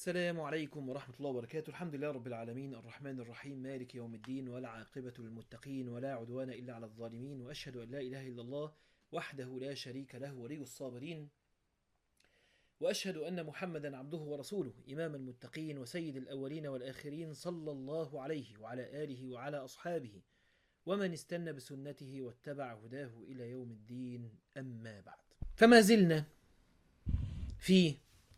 السلام عليكم ورحمة الله وبركاته الحمد لله رب العالمين الرحمن الرحيم مالك يوم الدين ولا عاقبة للمتقين ولا عدوان إلا على الظالمين وأشهد أن لا إله إلا الله وحده لا شريك له ولي الصابرين وأشهد أن محمدا عبده ورسوله إمام المتقين وسيد الأولين والآخرين صلى الله عليه وعلى آله وعلى أصحابه ومن استنى بسنته واتبع هداه إلى يوم الدين أما بعد فما زلنا في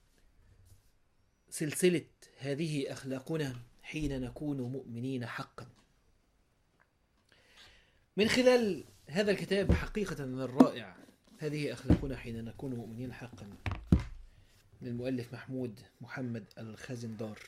سلسلة هذه أخلاقنا حين نكون مؤمنين حقا من خلال هذا الكتاب حقيقة الرائع هذه أخلاقنا حين نكون مؤمنين حقا للمؤلف محمود محمد الخزندار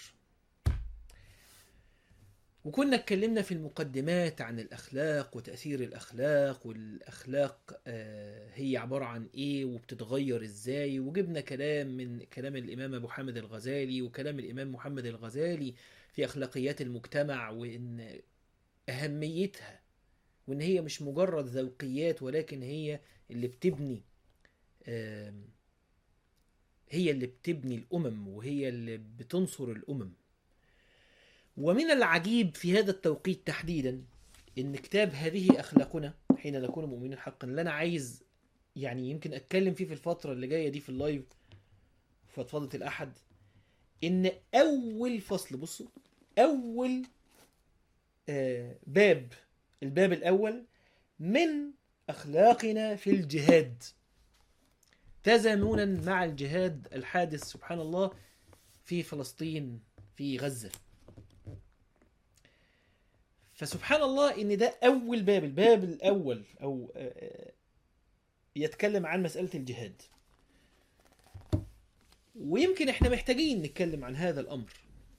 وكنا اتكلمنا في المقدمات عن الأخلاق وتأثير الأخلاق والأخلاق آه، هي عبارة عن إيه وبتتغير إزاي وجبنا كلام من كلام الإمام أبو حامد الغزالي وكلام الإمام محمد الغزالي في أخلاقيات المجتمع وإن أهميتها وإن هي مش مجرد ذوقيات ولكن هي اللي بتبني آم، هي اللي بتبني الأمم وهي اللي بتنصر الأمم ومن العجيب في هذا التوقيت تحديدا ان كتاب هذه اخلاقنا حين نكون مؤمنين حقا اللي انا عايز يعني يمكن اتكلم فيه في الفتره اللي جايه دي في اللايف فضفضه الاحد ان اول فصل بصوا اول آه باب الباب الاول من اخلاقنا في الجهاد تزامنا مع الجهاد الحادث سبحان الله في فلسطين في غزه فسبحان الله ان ده اول باب الباب الاول او آه، آه، يتكلم عن مساله الجهاد ويمكن احنا محتاجين نتكلم عن هذا الامر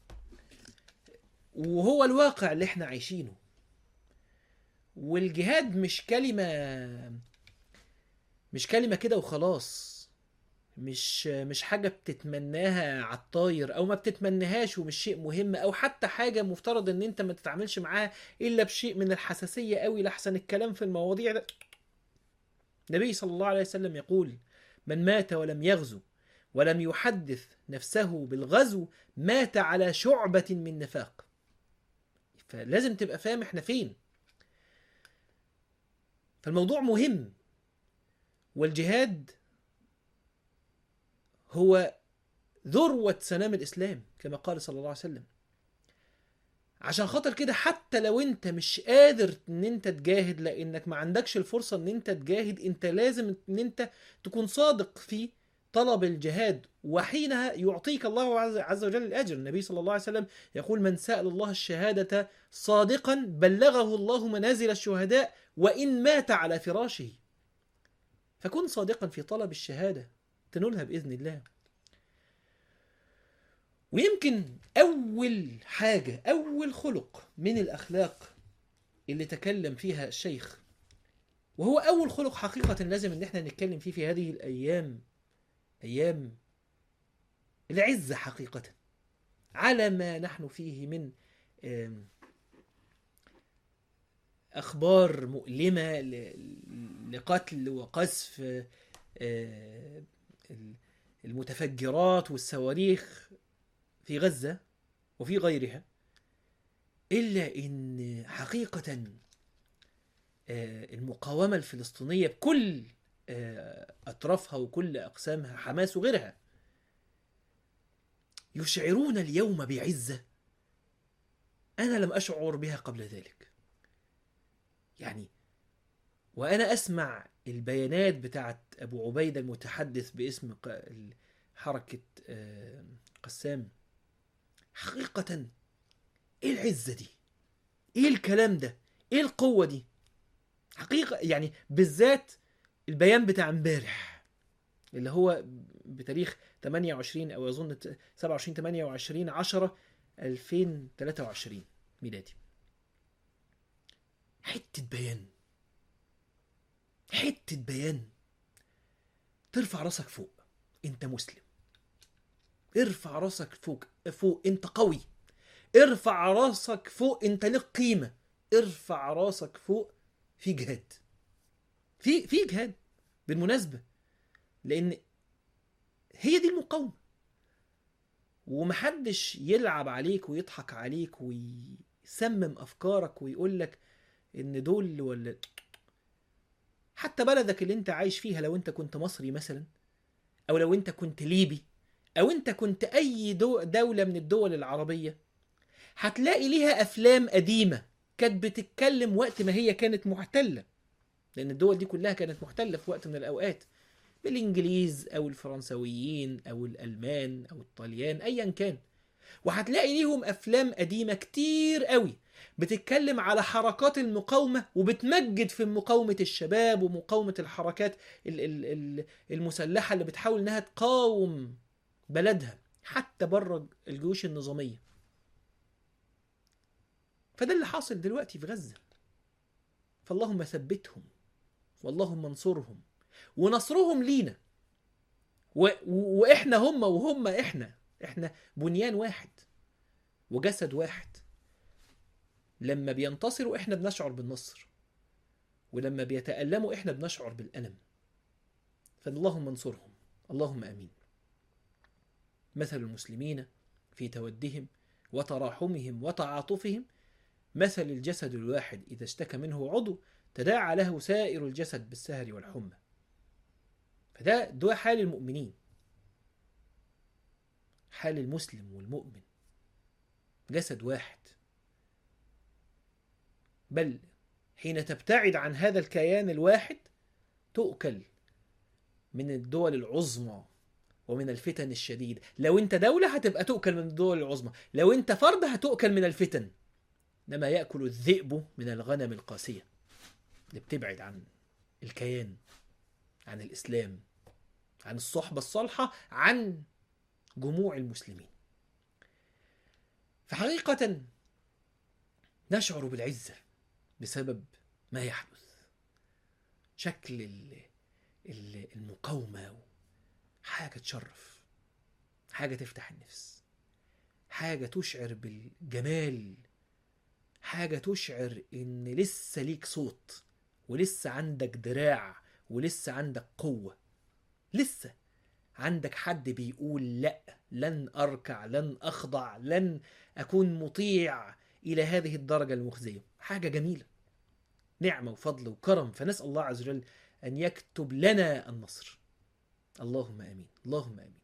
وهو الواقع اللي احنا عايشينه والجهاد مش كلمه مش كلمه كده وخلاص مش مش حاجة بتتمناها على الطاير أو ما بتتمناهاش ومش شيء مهم أو حتى حاجة مفترض إن أنت ما تتعاملش معاها إلا بشيء من الحساسية قوي لأحسن الكلام في المواضيع ده النبي صلى الله عليه وسلم يقول من مات ولم يغزو ولم يحدث نفسه بالغزو مات على شعبة من نفاق فلازم تبقى فاهم احنا فين فالموضوع مهم والجهاد هو ذروة سنام الإسلام كما قال صلى الله عليه وسلم عشان خاطر كده حتى لو انت مش قادر ان انت تجاهد لانك ما عندكش الفرصة ان انت تجاهد انت لازم ان انت تكون صادق في طلب الجهاد وحينها يعطيك الله عز- عز وجل الأجر النبي صلى الله عليه وسلم يقول من سأل الله الشهادة صادقا بلغه الله منازل الشهداء وإن مات على فراشه فكن صادقا في طلب الشهادة تنولها بإذن الله ويمكن أول حاجة أول خلق من الأخلاق اللي تكلم فيها الشيخ وهو أول خلق حقيقة لازم إن احنا نتكلم فيه في هذه الأيام أيام العزة حقيقة على ما نحن فيه من آم، أخبار مؤلمة ل- لقتل وقذف آه، ال- المتفجرات والصواريخ في غزة وفي غيرها إلا إن حقيقة آه، المقاومة الفلسطينية بكل آه، أطرافها وكل أقسامها حماس وغيرها يشعرون اليوم بعزة أنا لم أشعر بها قبل ذلك يعني وأنا أسمع البيانات بتاعت أبو عبيدة المتحدث باسم ق- ال- حركة آه، قسام حقيقة إيه العزة دي؟ إيه الكلام ده؟ إيه القوة دي؟ حقيقة يعني بالذات البيان بتاع امبارح اللي هو بتاريخ 28 او اظن 27 28 10 2023 ميلادي حتة بيان حتة بيان ترفع راسك فوق انت مسلم ارفع راسك فوق فوق انت قوي ارفع راسك فوق انت لك قيمة ارفع راسك فوق في جهاد في في جهاد بالمناسبة لان هي دي المقاومة ومحدش يلعب عليك ويضحك عليك ويسمم افكارك ويقول لك ان دول ولا حتى بلدك اللي انت عايش فيها لو انت كنت مصري مثلا او لو انت كنت ليبي او انت كنت اي دو دولة من الدول العربية هتلاقي ليها افلام قديمة كانت بتتكلم وقت ما هي كانت محتلة لان الدول دي كلها كانت محتلة في وقت من الاوقات بالانجليز او الفرنسويين او الالمان او الطليان ايا كان وهتلاقي ليهم افلام قديمه كتير قوي بتتكلم على حركات المقاومه وبتمجد في مقاومه الشباب ومقاومه الحركات ال- ال- ال- المسلحه اللي بتحاول انها تقاوم بلدها حتى بره الجيوش النظاميه فده اللي حاصل دلوقتي في غزه فاللهم ثبتهم واللهم انصرهم ونصرهم لينا و... و... واحنا هم وهم احنا احنا بنيان واحد وجسد واحد لما بينتصروا احنا بنشعر بالنصر ولما بيتألموا احنا بنشعر بالألم فاللهم انصرهم اللهم امين مثل المسلمين في تودهم وتراحمهم وتعاطفهم مثل الجسد الواحد إذا اشتكى منه عضو تداعى له سائر الجسد بالسهر والحمى فده ده حال المؤمنين حال المسلم والمؤمن جسد واحد بل حين تبتعد عن هذا الكيان الواحد تؤكل من الدول العظمى ومن الفتن الشديدة لو انت دولة هتبقى تؤكل من الدول العظمى لو انت فرد هتؤكل من الفتن انما يأكل الذئب من الغنم القاسية اللي بتبعد عن الكيان عن الإسلام عن الصحبة الصالحة عن جموع المسلمين فحقيقة نشعر بالعزة بسبب ما يحدث شكل ال- ال- المقاومة حاجة تشرف حاجة تفتح النفس حاجة تشعر بالجمال حاجة تشعر إن لسه ليك صوت ولسه عندك دراع ولسه عندك قوة لسه عندك حد بيقول لا لن أركع لن أخضع لن أكون مطيع إلى هذه الدرجة المخزية حاجة جميلة نعمة وفضل وكرم فنسأل الله عز وجل أن يكتب لنا النصر اللهم آمين اللهم آمين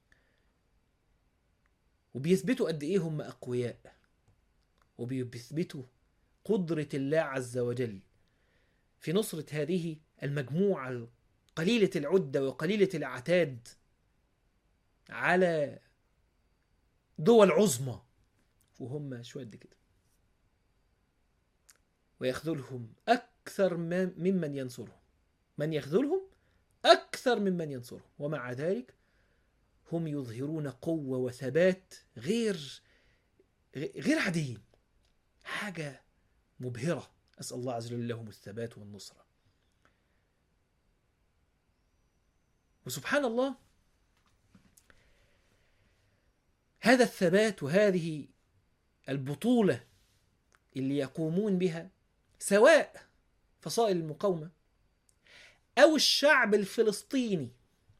وبيثبتوا قد إيه هم أقوياء وبيثبتوا قدرة الله عز وجل في نصرة هذه المجموعة قليلة العدة وقليلة الأعتاد على دول عظمى وهم شوية قد كده ويخذلهم أكثر ما- ممن ينصرهم من يخذلهم أكثر ممن ينصرهم ومع ذلك هم يظهرون قوة وثبات غير غير عاديين حاجة مبهرة أسأل الله عز وجل لهم الثبات والنصرة وسبحان الله هذا الثبات وهذه البطولة اللي يقومون بها سواء فصائل المقاومة أو الشعب الفلسطيني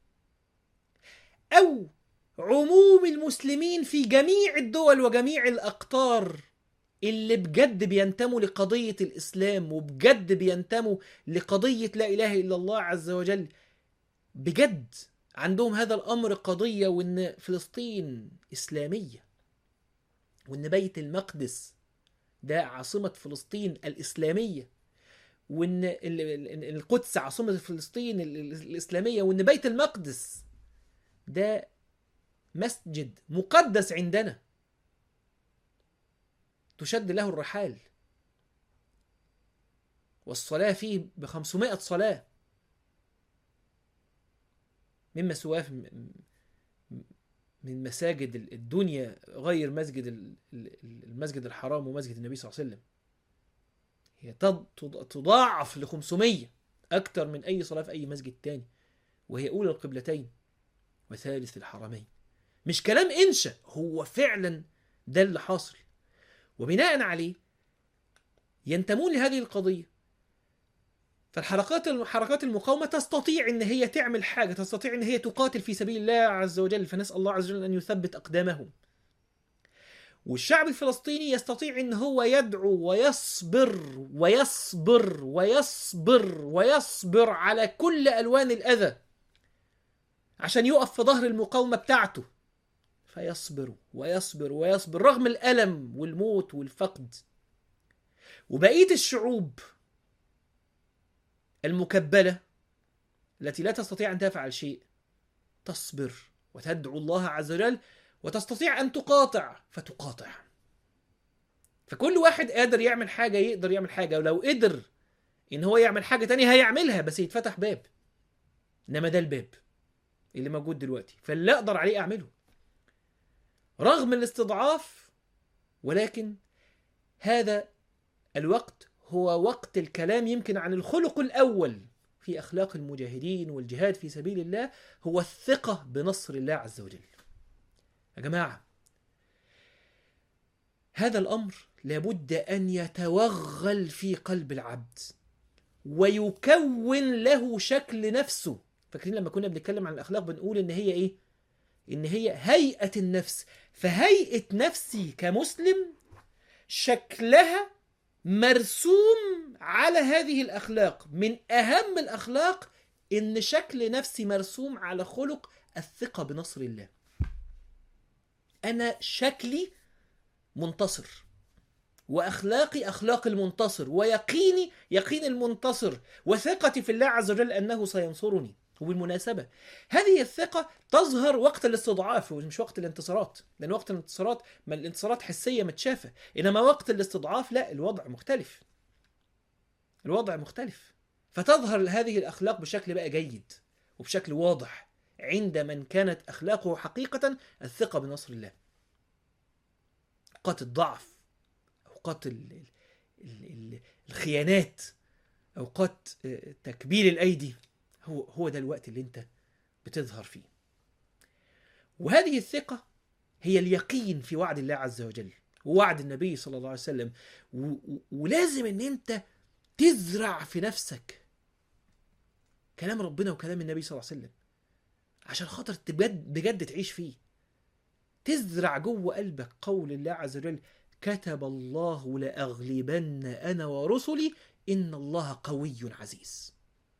أو عموم المسلمين في جميع الدول وجميع الأقطار اللي بجد بينتموا لقضية الإسلام وبجد بينتموا لقضية لا إله إلا الله عز وجل بجد عندهم هذا الأمر قضية وإن فلسطين إسلامية وإن بيت المقدس ده عاصمة فلسطين الإسلامية وإن ال- ال- القدس عاصمة فلسطين ال- ال- الإسلامية وإن بيت المقدس ده مسجد مقدس عندنا تشد له الرحال والصلاة فيه بخمسمائة صلاة مما سواه م- م- من مساجد الدنيا غير مسجد ال- ال- المسجد الحرام ومسجد النبي صلى الله عليه وسلم هي تض- تض- تضاعف ل 500 أكتر من أي صلاة في أي مسجد تاني وهي أولى القبلتين وثالث الحرمين مش كلام إنشا هو فعلا ده اللي حاصل وبناء عليه ينتمون لهذه القضية فالحركات حركات المقاومة تستطيع ان هي تعمل حاجة تستطيع ان هي تقاتل في سبيل الله عز وجل فنسأل الله عز وجل ان يثبت اقدامهم والشعب الفلسطيني يستطيع ان هو يدعو ويصبر ويصبر ويصبر ويصبر على كل الوان الاذى عشان يقف في ظهر المقاومة بتاعته فيصبر ويصبر ويصبر رغم الألم والموت والفقد وبقية الشعوب المكبلة التي لا تستطيع أن تفعل شيء تصبر وتدعو الله عز وجل وتستطيع أن تقاطع فتقاطع فكل واحد قادر يعمل حاجة يقدر يعمل حاجة ولو قدر إن هو يعمل حاجة تانية هيعملها بس يتفتح باب إنما ده الباب اللي موجود دلوقتي فاللي أقدر عليه أعمله رغم الاستضعاف ولكن هذا الوقت هو وقت الكلام يمكن عن الخلق الأول في أخلاق المجاهدين والجهاد في سبيل الله هو الثقة بنصر الله عز وجل يا جماعة هذا الأمر لابد أن يتوغل في قلب العبد ويكون له شكل نفسه فاكرين لما كنا بنتكلم عن الأخلاق بنقول إن هي إيه؟ إن هي هيئة النفس فهيئة نفسي كمسلم شكلها مرسوم على هذه الأخلاق من أهم الأخلاق إن شكل نفسي مرسوم على خلق الثقة بنصر الله أنا شكلي منتصر وأخلاقي أخلاق المنتصر ويقيني يقين المنتصر وثقتي في الله عز وجل أنه سينصرني وبالمناسبة هذه الثقة تظهر وقت الاستضعاف مش وقت الانتصارات لأن وقت الانتصارات ما الانتصارات حسية متشافة إنما وقت الاستضعاف لا الوضع مختلف الوضع مختلف فتظهر هذه الأخلاق بشكل بقى جيد وبشكل واضح عند من كانت أخلاقه حقيقة الثقة بنصر الله أوقات الضعف أوقات ال- ال- ال- الخيانات أوقات تكبيل الأيدي هو هو ده الوقت اللي أنت بتظهر فيه وهذه الثقة هي اليقين في وعد الله عز وجل ووعد النبي صلى الله عليه وسلم و- و- ولازم ان انت تزرع في نفسك كلام ربنا وكلام النبي صلى الله عليه وسلم عشان خاطر بجد بجد تعيش فيه تزرع جوه قلبك قول الله عز وجل كتب الله لأغلبن أنا ورسلي إن الله قوي عزيز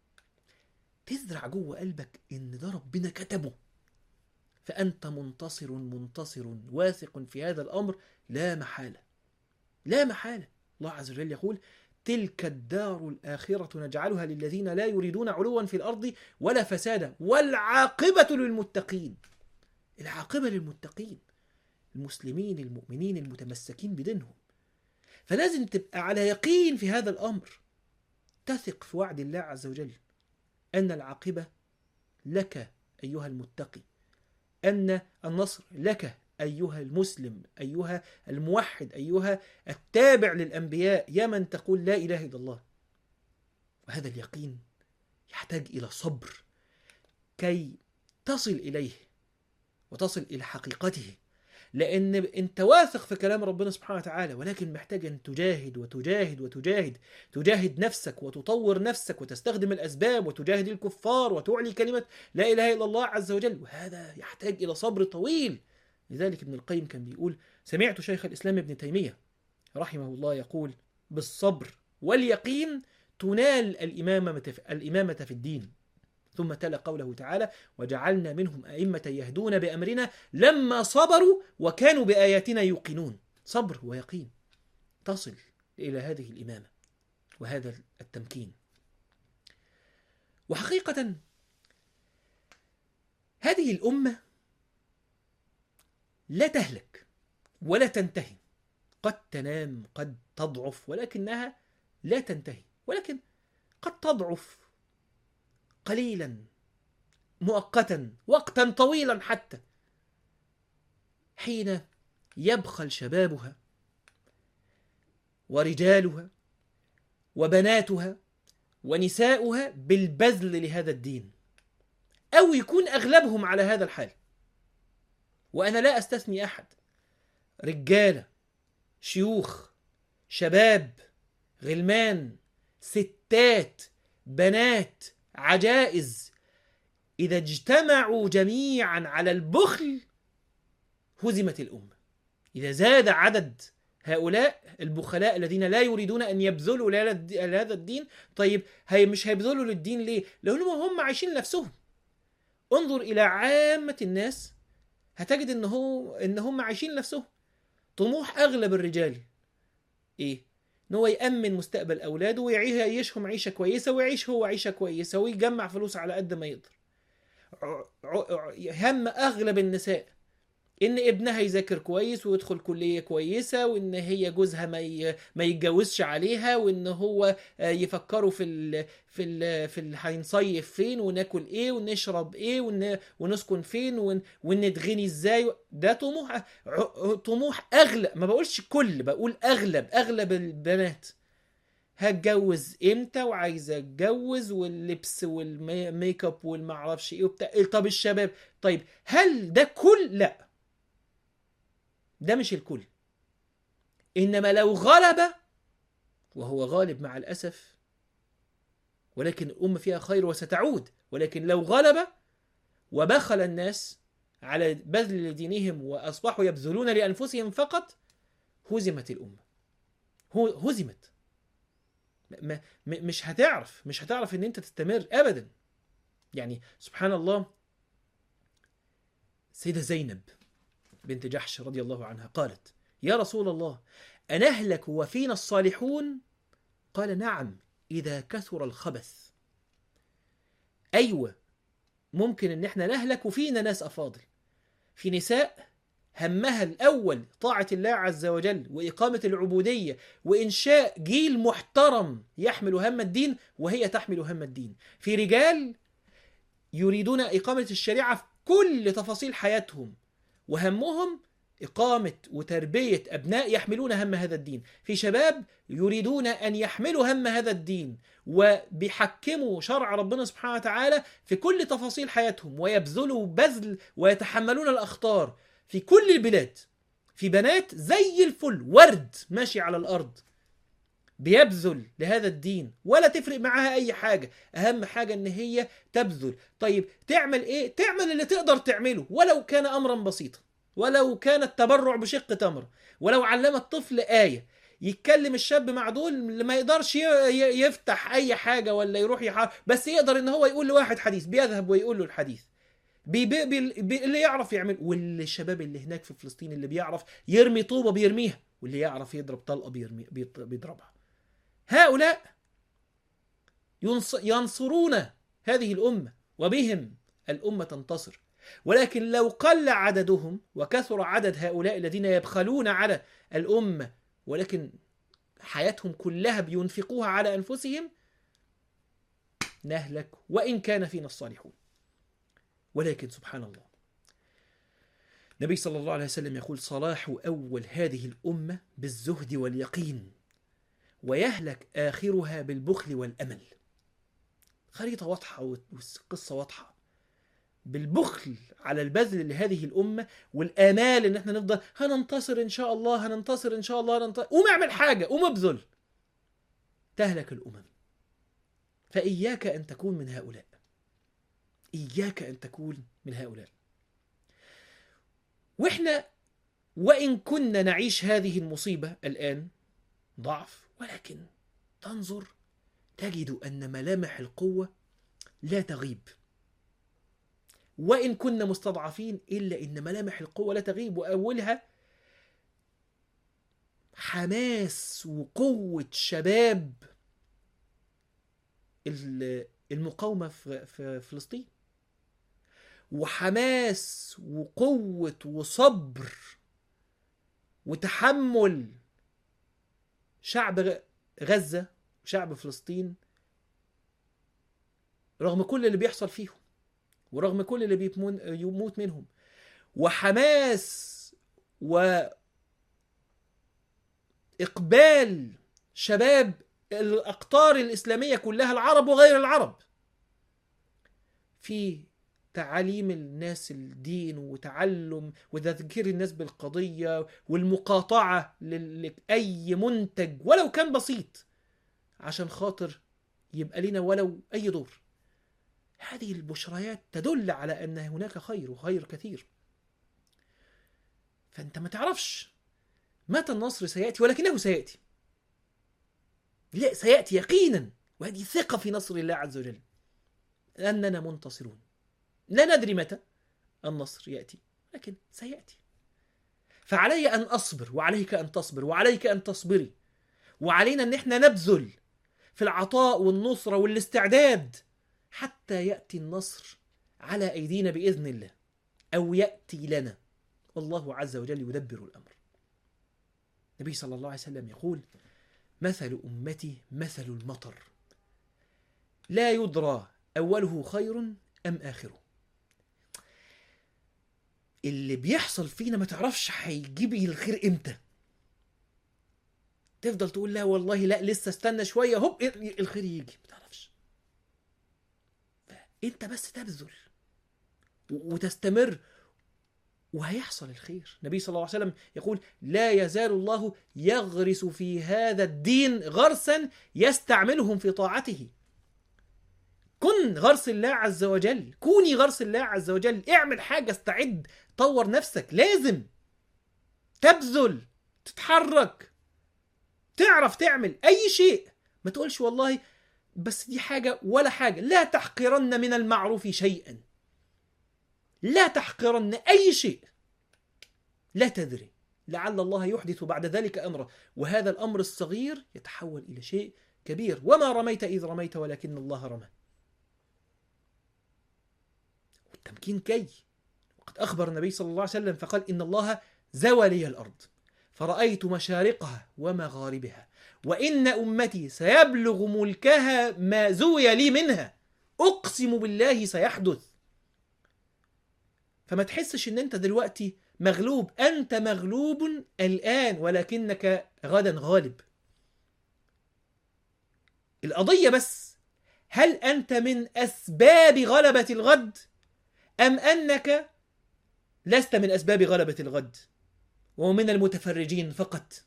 تزرع جوه قلبك إن ده ربنا كتبه فأنت منتصر منتصر واثق في هذا الأمر لا محالة لا محالة الله عز وجل يقول تلك الدار الآخرة نجعلها للذين لا يريدون علوا في الأرض ولا فسادا والعاقبة للمتقين العاقبة للمتقين المسلمين المؤمنين المتمسكين بدينهم فلازم تبقى على يقين في هذا الأمر تثق في وعد الله عز وجل أن العاقبة لك أيها المتقي أن النصر لك أيها المسلم أيها الموحد أيها التابع للأنبياء يا من تقول لا إله إلا الله وهذا اليقين يحتاج إلى صبر كي تصل إليه وتصل إلى حقيقته لأن أنت واثق في كلام ربنا سبحانه وتعالى ولكن محتاج أن تجاهد وتجاهد وتجاهد تجاهد نفسك وتطور نفسك وتستخدم الأسباب وتجاهد الكفار وتعلي كلمة لا إله إلا الله عز وجل وهذا يحتاج إلى صبر طويل لذلك ابن القيم كان بيقول سمعت شيخ الإسلام ابن تيمية رحمه الله يقول بالصبر واليقين تنال الإمامة في, الإمامة في الدين ثم تلا قوله تعالى وجعلنا منهم أئمة يهدون بأمرنا لما صبروا وكانوا بآياتنا يوقنون صبر ويقين تصل إلى هذه الإمامة وهذا التمكين وحقيقة هذه الأمة لا تهلك ولا تنتهي قد تنام قد تضعف ولكنها لا تنتهي ولكن قد تضعف قليلا مؤقتا وقتا طويلا حتى حين يبخل شبابها ورجالها وبناتها ونساؤها بالبذل لهذا الدين او يكون اغلبهم على هذا الحال وانا لا استثني احد رجاله شيوخ شباب غلمان ستات بنات عجائز إذا اجتمعوا جميعا على البخل هزمت الأمة إذا زاد عدد هؤلاء البخلاء الذين لا يريدون أن يبذلوا لهذا- لهذا الدين طيب هي مش هيبذلوا للدين ليه؟ لأنهم هم عايشين لنفسهم انظر إلى عامة الناس هتجد إن هو إن هم عايشين لنفسهم طموح أغلب الرجال إيه؟ إن هو يأمن مستقبل أولاده ويعيشهم عيشة كويسة ويعيش هو عيشة كويسة ويجمع فلوس على قد ما يقدر ع- ع- هم اغلب النساء ان ابنها يذاكر كويس ويدخل كليه كويسه وان هي جوزها ما ي... ما يتجوزش عليها وان هو آه، يفكروا في ال... في ال... في ال... هنصيف فين وناكل ايه ونشرب ايه ون... ونسكن فين ون... ونتغني ازاي ده طموح ع- طموح اغلب ما بقولش كل بقول اغلب اغلب البنات هتجوز امتى وعايزه اتجوز واللبس والميك اب والمعرفش ايه وبتاع طب الشباب طيب هل ده كل لا ده مش الكل انما لو غلب وهو غالب مع الاسف ولكن الامه فيها خير وستعود ولكن لو غلب وبخل الناس على بذل لدينهم واصبحوا يبذلون لانفسهم فقط هزمت الامه هو هزمت ما م- مش هتعرف مش هتعرف ان انت تستمر ابدا يعني سبحان الله سيدة زينب بنت جحش رضي الله عنها قالت يا رسول الله أنهلك وفينا الصالحون قال نعم إذا كثر الخبث أيوة ممكن إن إحنا نهلك وفينا ناس أفاضل في نساء همها الأول طاعة الله عز وجل وإقامة العبودية وإنشاء جيل محترم يحمل هم الدين وهي تحمل هم الدين في رجال يريدون إقامة الشريعة في كل تفاصيل حياتهم وهمهم إقامة وتربية أبناء يحملون هم هذا الدين في شباب يريدون أن يحملوا هم هذا الدين وبيحكموا شرع ربنا سبحانه وتعالى في كل تفاصيل حياتهم ويبذلوا بذل ويتحملون الأخطار في كل البلاد في بنات زي الفل ورد ماشي على الأرض بيبذل لهذا الدين ولا تفرق معاها أي حاجة أهم حاجة إن هي تبذل طيب تعمل إيه؟ تعمل اللي تقدر تعمله ولو كان أمرا بسيطا ولو كان التبرع بشق تمر ولو علم الطفل آية يتكلم الشاب مع دول اللي ما يقدرش ي- ي- يفتح اي حاجه ولا يروح يحار بس يقدر ان هو يقول لواحد حديث بيذهب ويقول له الحديث بي بي بي بي اللي يعرف يعمل والشباب اللي هناك في فلسطين اللي بيعرف يرمي طوبه بيرميها واللي يعرف يضرب طلقه بيرمي بيط- بيضربها هؤلاء ينص- ينصرون هذه الامه وبهم الامه تنتصر ولكن لو قل عددهم وكثر عدد هؤلاء الذين يبخلون على الامه ولكن حياتهم كلها بينفقوها على انفسهم نهلك وان كان فينا الصالحون ولكن سبحان الله النبي صلى الله عليه وسلم يقول صلاح اول هذه الامه بالزهد واليقين ويهلك اخرها بالبخل والامل خريطه واضحه والقصه واضحه بالبخل على البذل لهذه الامه والامال ان احنا نفضل هننتصر ان شاء الله هننتصر ان شاء الله هننتصر قوم اعمل حاجه قوم ابذل تهلك الامم فاياك ان تكون من هؤلاء اياك ان تكون من هؤلاء واحنا وان كنا نعيش هذه المصيبه الان ضعف ولكن تنظر تجد ان ملامح القوه لا تغيب وإن كنا مستضعفين إلا إن ملامح القوة لا تغيب وأولها حماس وقوة شباب ال- المقاومة في في فلسطين وحماس وقوة وصبر وتحمل شعب غ- غزة شعب فلسطين رغم كل اللي بيحصل فيهم ورغم كل اللي بيمون يموت منهم وحماس وإقبال شباب الأقطار الإسلامية كلها العرب وغير العرب في تعاليم الناس الدين وتعلم وتذكير الناس بالقضية والمقاطعة لل- لأي منتج ولو كان بسيط عشان خاطر يبقى لنا ولو أي دور هذه البشريات تدل على أن هناك خير وخير كثير فأنت ما تعرفش متى النصر سيأتي ولكنه سيأتي لا سيأتي يقينا وهذه ثقة في نصر الله عز وجل أننا منتصرون لا ندري متى النصر يأتي لكن سيأتي فعلي أن أصبر وعليك أن تصبر وعليك أن تصبري وعلينا أن احنا نبذل في العطاء والنصرة والاستعداد حتى يأتي النصر على أيدينا بإذن الله أو يأتي لنا والله عز وجل يدبر الأمر النبي صلى الله عليه وسلم يقول مثل أمتي مثل المطر لا يدرى أوله خير أم آخره اللي بيحصل فينا ما تعرفش هيجيب الخير امتى تفضل تقول لا والله لا لسه استنى شويه هوب الخير يجي ما تعرفش انت بس تبذل وتستمر وهيحصل الخير النبي صلى الله عليه وسلم يقول لا يزال الله يغرس في هذا الدين غرسا يستعملهم في طاعته كن غرس الله عز وجل كوني غرس الله عز وجل اعمل حاجة استعد طور نفسك لازم تبذل تتحرك تعرف تعمل اي شيء ما تقولش والله بس دي حاجة ولا حاجة لا تحقرن من المعروف شيئا لا تحقرن أي شيء لا تدري لعل الله يحدث بعد ذلك أمرا وهذا الأمر الصغير يتحول إلى شيء كبير وما رميت إذ رميت ولكن الله رمى والتمكين كي وقد أخبر النبي صلى الله عليه وسلم فقال إن الله زوى لي الأرض فرأيت مشارقها ومغاربها وإن أمتي سيبلغ ملكها ما زوي لي منها أقسم بالله سيحدث فما تحسش ان انت دلوقتي مغلوب انت مغلوب الان ولكنك غدا غالب القضية بس هل انت من اسباب غلبة الغد ام انك لست من اسباب غلبة الغد ومن المتفرجين فقط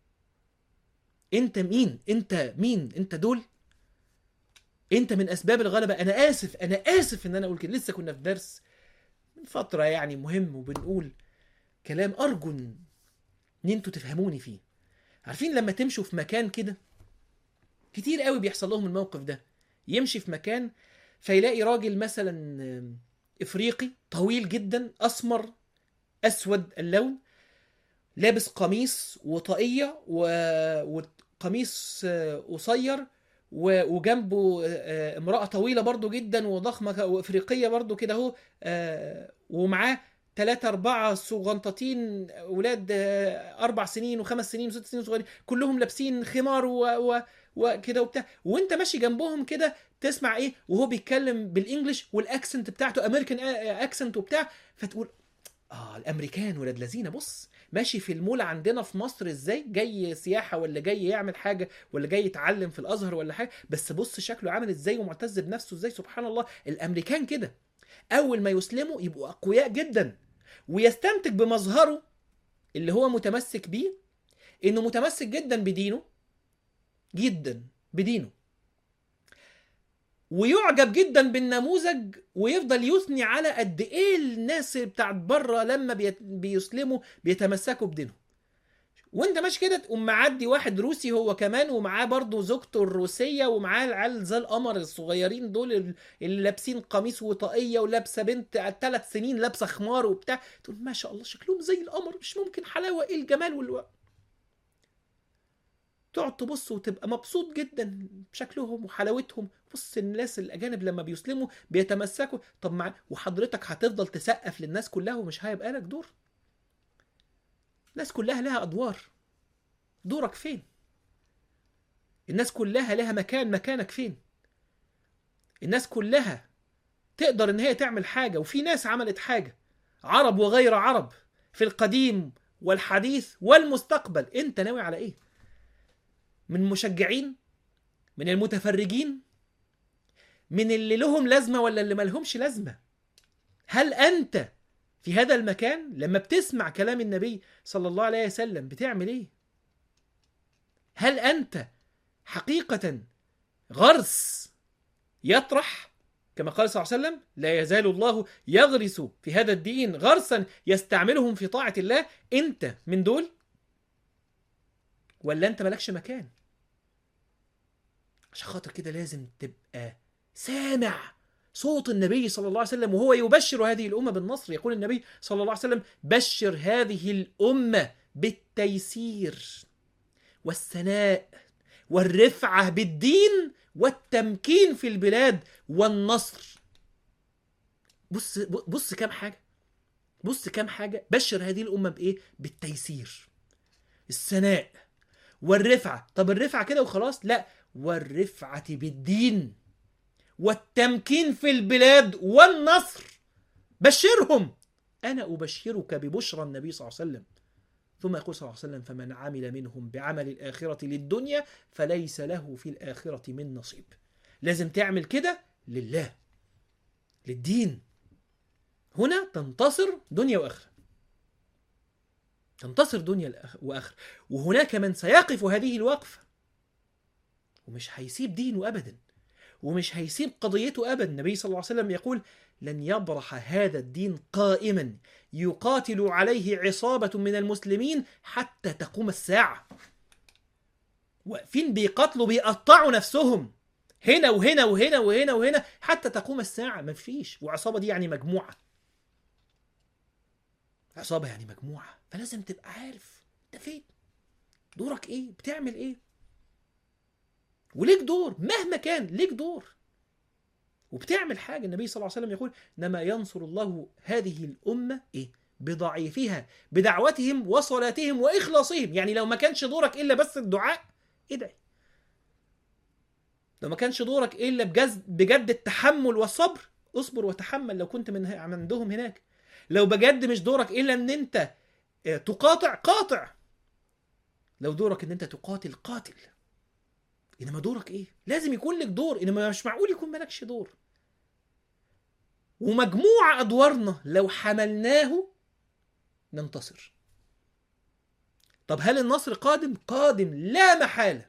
انت مين انت مين انت دول انت من اسباب الغلبة انا اسف انا اسف ان انا اقول كده لسه كنا في درس من فترة يعني مهم وبنقول كلام أرجو إن انتوا تفهموني فيه عارفين لما تمشوا في مكان كده كتير قوي بيحصل لهم الموقف ده يمشي في مكان فيلاقي راجل مثلا افريقي طويل جدا اسمر اسود اللون لابس قميص وطاقيه و... وقميص قصير وجنبه امرأة طويلة برضو جدا وضخمة وافريقية برضو كده اهو ومعاه ثلاثة أربعة صغنطتين ولاد أربع سنين وخمس سنين وست سنين صغيرين كلهم لابسين خمار و... و... وكده وبتاع وانت ماشي جنبهم كده تسمع ايه وهو بيتكلم بالانجلش والاكسنت بتاعته امريكان اكسنت وبتاع فتقول اه الامريكان ولاد لذينه بص ماشي في المول عندنا في مصر ازاي جاي سياحه ولا جاي يعمل حاجه ولا جاي يتعلم في الازهر ولا حاجه بس بص شكله عامل ازاي ومعتز بنفسه ازاي سبحان الله الامريكان كده اول ما يسلموا يبقوا اقوياء جدا ويستنتج بمظهره اللي هو متمسك بيه انه متمسك جدا بدينه جدا بدينه ويعجب جدا بالنموذج ويفضل يثني على قد ايه الناس بتاعت بره لما بيسلموا بيتمسكوا بدينهم وانت ماشي كده تقوم معدي واحد روسي هو كمان ومعاه برضه زوجته الروسيه ومعاه العيال زي القمر الصغيرين دول اللي لابسين قميص وطاقيه ولابسه بنت ثلاث سنين لابسه خمار وبتاع تقول ما شاء الله شكلهم زي القمر مش ممكن حلاوه ايه الجمال والو... تقعد تبص وتبقى مبسوط جدا بشكلهم وحلاوتهم بص الناس الاجانب لما بيسلموا بيتمسكوا طب مع وحضرتك هتفضل تسقف للناس كلها ومش هيبقى لك دور الناس كلها لها ادوار دورك فين الناس كلها لها مكان مكانك فين الناس كلها تقدر ان هي تعمل حاجه وفي ناس عملت حاجه عرب وغير عرب في القديم والحديث والمستقبل انت ناوي على ايه من مشجعين من المتفرجين من اللي لهم لازمة ولا اللي ملهمش لازمة هل أنت في هذا المكان لما بتسمع كلام النبي صلى الله عليه وسلم بتعمل ايه هل أنت حقيقة غرس يطرح كما قال صلى الله عليه وسلم لا يزال الله يغرس في هذا الدين غرسا يستعملهم في طاعة الله انت من دول ولا انت مالكش مكان عشان خاطر كده لازم تبقى سامع صوت النبي صلى الله عليه وسلم وهو يبشر هذه الأمة بالنصر يقول النبي صلى الله عليه وسلم بشر هذه الأمة بالتيسير والثناء والرفعة بالدين والتمكين في البلاد والنصر بص بص كام حاجة بص كام حاجة بشر هذه الأمة بإيه بالتيسير الثناء والرفعة طب الرفعة كده وخلاص لا والرفعة بالدين والتمكين في البلاد والنصر بشرهم أنا أبشرك ببشرى النبي صلى الله عليه وسلم ثم يقول صلى الله عليه وسلم فمن عمل منهم بعمل الآخرة للدنيا فليس له في الآخرة من نصيب لازم تعمل كده لله للدين هنا تنتصر دنيا وآخرة تنتصر دنيا وآخرة وهناك من سيقف هذه الوقفة ومش هيسيب دينه أبدا ومش هيسيب قضيته أبدا النبي صلى الله عليه وسلم يقول لن يبرح هذا الدين قائما يقاتل عليه عصابة من المسلمين حتى تقوم الساعة واقفين بيقاتلوا بيقطعوا نفسهم هنا وهنا وهنا وهنا وهنا حتى تقوم الساعة مفيش وعصابة دي يعني مجموعة عصابة يعني مجموعة فلازم تبقى عارف انت فين دورك ايه بتعمل ايه وليك دور مهما كان ليك دور وبتعمل حاجة النبي صلى الله عليه وسلم يقول إنما ينصر الله هذه الأمة إيه؟ بضعيفها بدعوتهم وصلاتهم وإخلاصهم يعني لو ما كانش دورك إلا بس الدعاء ادعي لو ما كانش دورك إلا بجد, بجد التحمل والصبر اصبر وتحمل لو كنت من عندهم هناك لو بجد مش دورك إلا إن أنت تقاطع قاطع لو دورك إن أنت تقاتل قاتل انما دورك ايه لازم يكون لك دور انما مش معقول يكون مالكش دور ومجموع ادوارنا لو حملناه ننتصر طب هل النصر قادم قادم لا محاله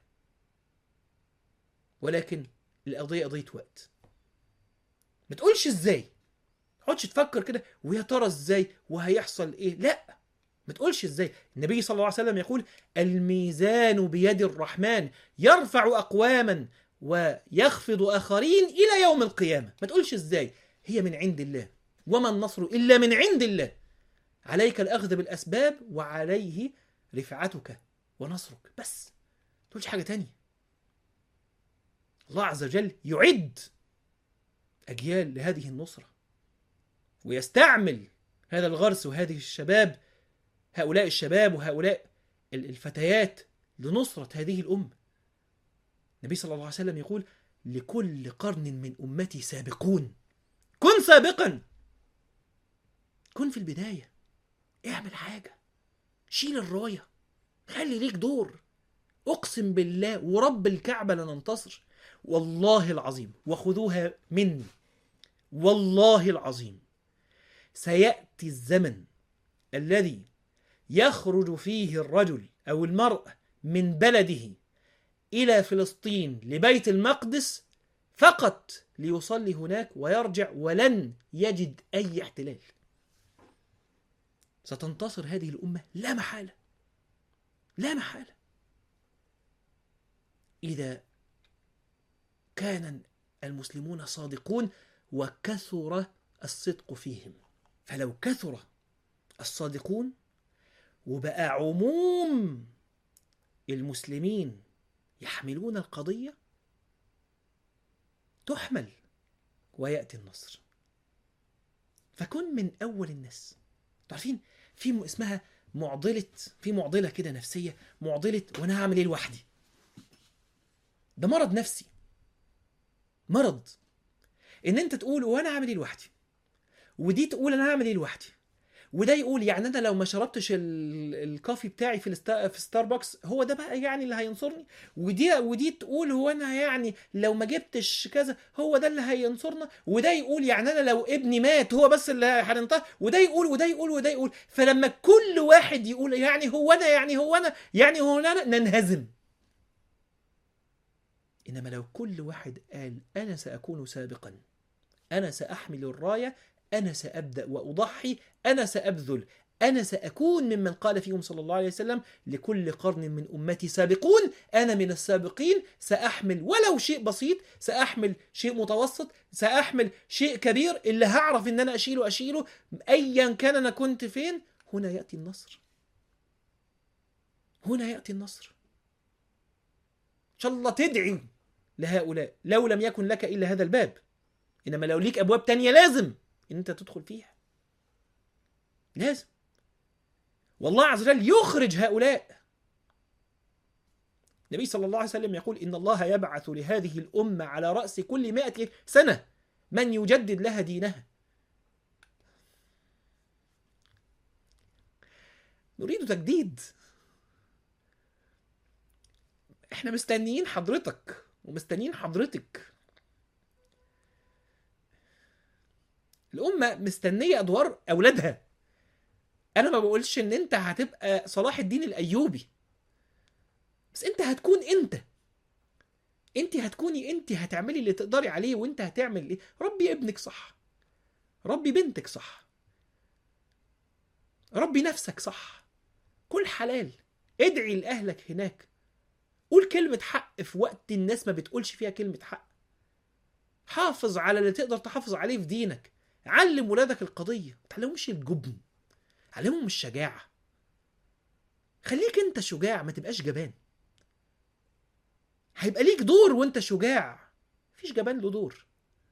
ولكن القضيه قضيه وقت ما تقولش ازاي ما تقعدش تفكر كده ويا ترى ازاي وهيحصل ايه لا ما تقولش ازاي النبي صلى الله عليه وسلم يقول الميزان بيد الرحمن يرفع اقواما ويخفض اخرين الى يوم القيامه ما تقولش ازاي هي من عند الله وما النصر الا من عند الله عليك الاخذ بالاسباب وعليه رفعتك ونصرك بس ما تقولش حاجه تانية الله عز وجل يعد اجيال لهذه النصره ويستعمل هذا الغرس وهذه الشباب هؤلاء الشباب وهؤلاء الفتيات لنصرة هذه الأمة النبي صلى الله عليه وسلم يقول لكل قرن من أمتي سابقون كن سابقا كن في البداية اعمل حاجة شيل الراية خلي ليك دور أقسم بالله ورب الكعبة لننتصر والله العظيم وخذوها مني والله العظيم سيأتي الزمن الذي يخرج فيه الرجل او المرء من بلده الى فلسطين لبيت المقدس فقط ليصلي هناك ويرجع ولن يجد اي احتلال ستنتصر هذه الامه لا محاله لا محاله اذا كان المسلمون صادقون وكثر الصدق فيهم فلو كثر الصادقون وبقى عموم المسلمين يحملون القضية تحمل ويأتي النصر فكن من أول الناس تعرفين في م- اسمها معضلة في معضلة كده نفسية معضلة وأنا هعمل إيه لوحدي ده مرض نفسي مرض إن أنت تقول وأنا هعمل إيه لوحدي ودي تقول أنا هعمل إيه لوحدي وده يقول يعني انا لو ما شربتش ال- الكافي بتاعي في الستا... في ستاربكس هو ده بقى يعني اللي هينصرني ودي ودي تقول هو انا يعني لو ما جبتش كذا هو ده اللي هينصرنا وده يقول يعني انا لو ابني مات هو بس اللي هننتصر وده يقول وده يقول وده يقول فلما كل واحد يقول يعني هو انا يعني هو انا يعني هو انا ننهزم إنما لو كل واحد قال أنا سأكون سابقا أنا سأحمل الراية أنا سأبدأ وأضحي أنا سأبذل أنا سأكون ممن قال فيهم صلى الله عليه وسلم لكل قرن من أمتي سابقون أنا من السابقين سأحمل ولو شيء بسيط سأحمل شيء متوسط سأحمل شيء كبير اللي هعرف إن أنا أشيله أشيله أيا كان أنا كنت فين هنا يأتي النصر هنا يأتي النصر إن شاء الله تدعي لهؤلاء لو لم يكن لك إلا هذا الباب إنما لو ليك أبواب تانية لازم إن أنت تدخل فيها لازم والله عز وجل يخرج هؤلاء النبي صلى الله عليه وسلم يقول إن الله يبعث لهذه الأمة على رأس كل مائة سنة من يجدد لها دينها نريد تجديد احنا مستنيين حضرتك ومستنيين حضرتك الأمة مستنية أدوار أولادها أنا ما بقولش إن أنت هتبقى صلاح الدين الأيوبي بس أنت هتكون أنت أنت هتكوني أنت هتعملي اللي تقدري عليه وأنت هتعمل إيه ربي ابنك صح ربي بنتك صح ربي نفسك صح كل حلال ادعي لأهلك هناك قول كلمة حق في وقت الناس ما بتقولش فيها كلمة حق حافظ على اللي تقدر تحافظ عليه في دينك علم ولادك القضية ما تعلمهمش الجبن علمهم الشجاعة خليك انت شجاع ما تبقاش جبان هيبقى ليك دور وانت شجاع مفيش جبان له دور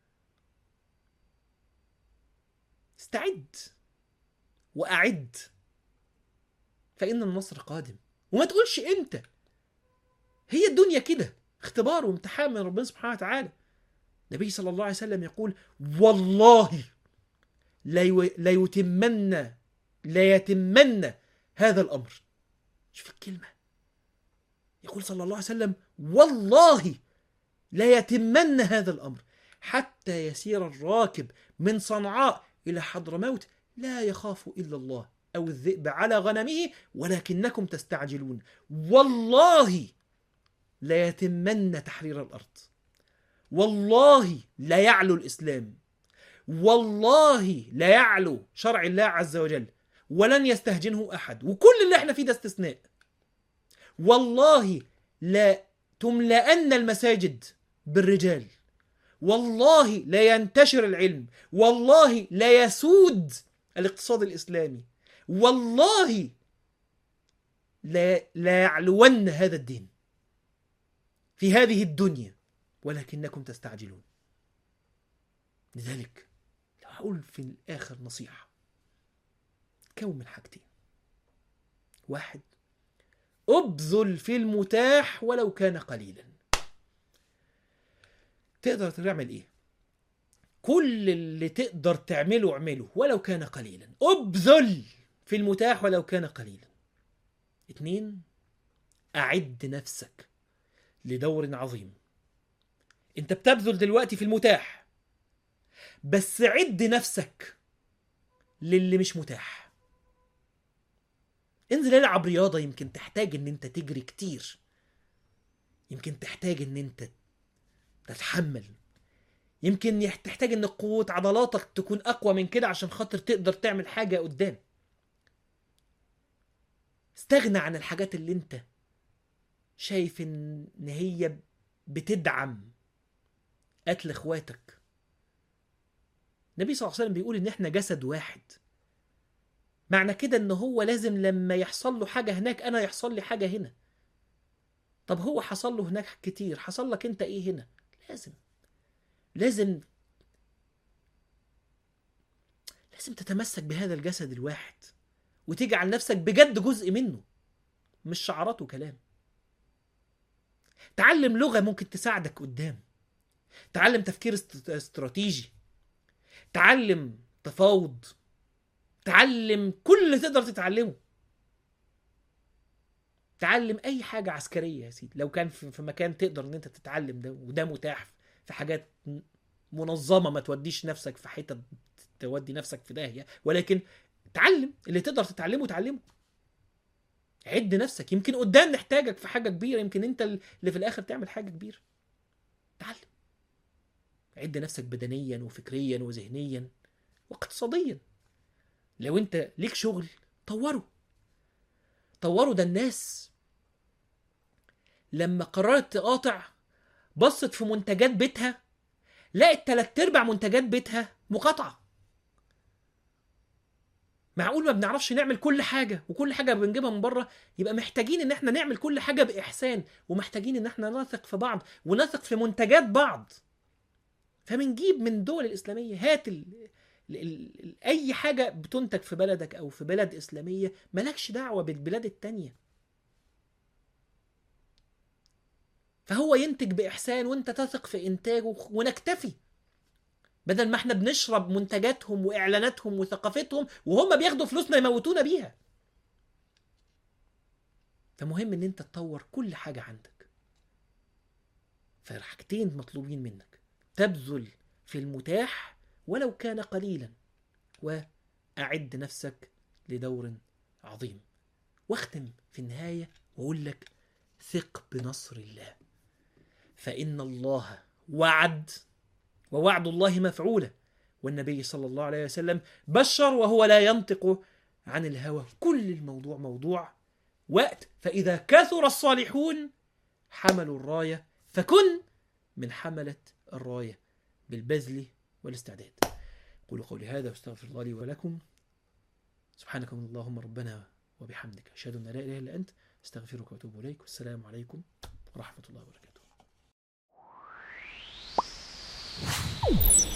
استعد واعد فان النصر قادم وما تقولش امتى هي الدنيا كده اختبار وامتحان من ربنا سبحانه وتعالى النبي صلى الله عليه وسلم يقول والله ليتمن ليتمن هذا الامر شوف الكلمه يقول صلى الله عليه وسلم والله ليتمن هذا الامر حتى يسير الراكب من صنعاء الى حضرموت لا يخاف الا الله او الذئب على غنمه ولكنكم تستعجلون والله ليتمن تحرير الارض والله لا يعلو الاسلام والله لا يعلو شرع الله عز وجل ولن يستهجنه احد وكل اللي احنا فيه ده استثناء والله لا تملأن المساجد بالرجال والله لا ينتشر العلم والله لا يسود الاقتصاد الاسلامي والله لا لا يعلون هذا الدين في هذه الدنيا ولكنكم تستعجلون لذلك لو هقول في الآخر نصيحة تكون من حاجتين واحد ابذل في المتاح ولو كان قليلا تقدر تعمل ايه كل اللي تقدر تعمله اعمله ولو كان قليلا ابذل في المتاح ولو كان قليلا اتنين اعد نفسك لدور عظيم انت بتبذل دلوقتي في المتاح بس عد نفسك للي مش متاح انزل العب رياضة يمكن تحتاج ان انت تجري كتير يمكن تحتاج ان انت تتحمل يمكن تحتاج ان قوة عضلاتك تكون اقوى من كده عشان خاطر تقدر تعمل حاجة قدام استغنى عن الحاجات اللي انت شايف ان هي بتدعم قتل اخواتك النبي صلى الله عليه وسلم بيقول ان احنا جسد واحد معنى كده ان هو لازم لما يحصل له حاجه هناك انا يحصل لي حاجه هنا طب هو حصل له هناك كتير حصل لك انت ايه هنا لازم لازم لازم تتمسك بهذا الجسد الواحد وتجعل نفسك بجد جزء منه مش شعارات وكلام تعلم لغة ممكن تساعدك قدام تعلم تفكير است- استراتيجي تعلم تفاوض تعلم كل اللي تقدر تتعلمه تعلم اي حاجة عسكرية يا سيدي لو كان في في مكان تقدر ان انت تتعلم ده وده متاح في حاجات م- منظمة ما توديش نفسك في حتة تودي نفسك في داهية ولكن تعلم اللي تقدر تتعلمه تعلمه عد نفسك يمكن قدام نحتاجك في حاجة كبيرة يمكن انت اللي في الاخر تعمل حاجة كبيرة عد نفسك بدنيا وفكريا وذهنيا واقتصاديا لو انت ليك شغل طوره طوره ده الناس لما قررت تقاطع بصت في منتجات بيتها لقت تلات ارباع منتجات بيتها مقاطعه معقول ما بنعرفش نعمل كل حاجه وكل حاجه بنجيبها من بره يبقى محتاجين ان احنا نعمل كل حاجه باحسان ومحتاجين ان احنا نثق في بعض ونثق في منتجات بعض فبنجيب من الدول الاسلاميه هات ال... ال... ال... اي حاجه بتنتج في بلدك او في بلد اسلاميه مالكش دعوه بالبلاد التانيه فهو ينتج باحسان وانت تثق في انتاجه ونكتفي بدل ما احنا بنشرب منتجاتهم واعلاناتهم وثقافتهم وهم بياخدوا فلوسنا يموتونا بيها فمهم ان انت تطور كل حاجه عندك فحاجتين مطلوبين منك تبذل في المتاح ولو كان قليلا واعد نفسك لدور عظيم واختم في النهايه واقول لك ثق بنصر الله فان الله وعد ووعد الله مفعولة والنبي صلى الله عليه وسلم بشر وهو لا ينطق عن الهوى كل الموضوع موضوع وقت فإذا كثر الصالحون حملوا الراية فكن من حملة الراية بالبذل والاستعداد قولوا قولي هذا واستغفر الله لي ولكم سبحانك اللهم ربنا وبحمدك أشهد أن لا إله إلا أنت استغفرك وأتوب إليك والسلام عليكم ورحمة الله وبركاته